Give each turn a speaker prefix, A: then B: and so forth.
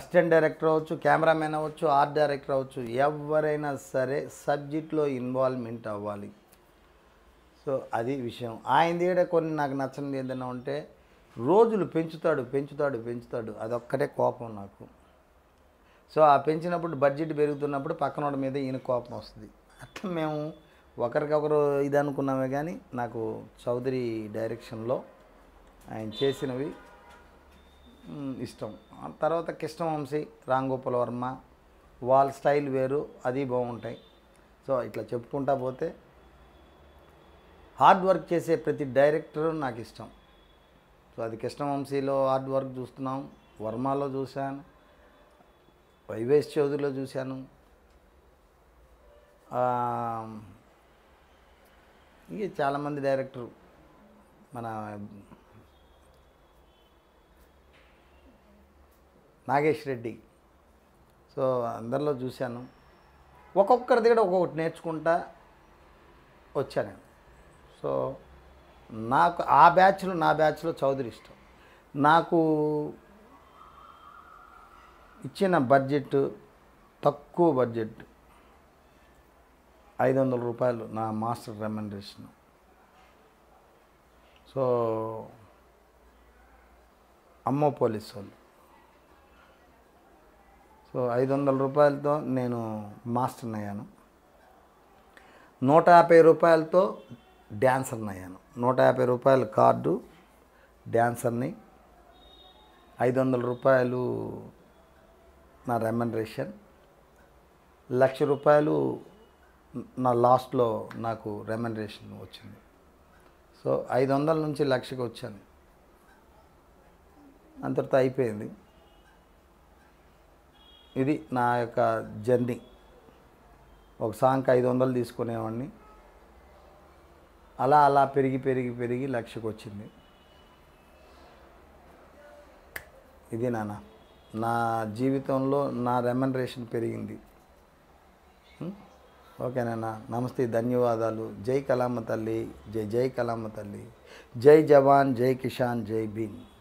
A: Assistant director అవ్వచ్చు cameraman అవ్వచ్చు art director అవ్వచ్చు ఎవరైనా సరే సబ్జెక్ట్లో ఇన్వాల్వ్మెంట్ అవ్వాలి సో అది విషయం ఆయన దగ్గర కొన్ని నాకు నచ్చనిది ఏదైనా ఉంటే రోజులు పెంచుతాడు పెంచుతాడు పెంచుతాడు అదొక్కటే కోపం నాకు సో ఆ పెంచినప్పుడు బడ్జెట్ పెరుగుతున్నప్పుడు పక్కనోడి మీద ఈయన కోపం వస్తుంది అట్లా మేము ఒకరికొకరు ఇది అనుకున్నామే కానీ నాకు చౌదరి డైరెక్షన్లో ఆయన చేసినవి మ్, ఇష్టం ఆ తర్వాత కృష్ణవంశీ రామ్ గోపాల్ వర్మ వాళ్ళ స్టైల్ వేరు అది బాగుంటాయి సో ఇట్లా చెప్పుకుంటా పోతే హార్డ్ వర్క్ చేసే ప్రతి డైరెక్టర్ నాకు ఇష్టం సో అది కృష్ణవంశీలో హార్డ్ వర్క్ చూస్తున్నాం వర్మలో చూశాను వైవేష్ చౌదరిలో చూశాను ఆ, ఇంకే చాలామంది డైరెక్టర్ మన నాగేష్ రెడ్డి సో అందరిలో చూశాను ఒక్కొక్కరి దగ్గర ఒక్కొక్కటి నేర్చుకుంటా వచ్చాను నేను సో నాకు ఆ బ్యాచ్లో నా బ్యాచ్లో చౌదరి ఇష్టం నాకు ఇచ్చిన బడ్జెట్ తక్కువ బడ్జెట్ ఐదు వందల రూపాయలు నా మాస్టర్ రెమండరేషన్ సో అమ్మో పోలీస్ వాళ్ళు సో ఐదు వందల రూపాయలతో నేను మాస్టర్ని అయ్యాను నూట యాభై రూపాయలతో డ్యాన్సర్ని అయ్యాను నూట యాభై రూపాయల కార్డు డ్యాన్సర్ని ఐదు వందల రూపాయలు నా రెమండరేషన్ లక్ష రూపాయలు నా లాస్ట్లో నాకు రెమండరేషన్ వచ్చింది సో ఐదు వందల నుంచి లక్షకి వచ్చాను అంతటితో అయిపోయింది ఇది నా యొక్క జర్నీ ఒక సాంగ్కి ఐదు వందలు తీసుకునేవాడిని అలా అలా పెరిగి పెరిగి పెరిగి లక్షకు వచ్చింది ఇది నాన్న నా జీవితంలో నా రెమండరేషన్ పెరిగింది ఉం? ఓకేనా నమస్తే ధన్యవాదాలు జై కలామ తల్లి జై జై కలామ తల్లి జై జవాన్ జై కిషాన్ జై భీమ్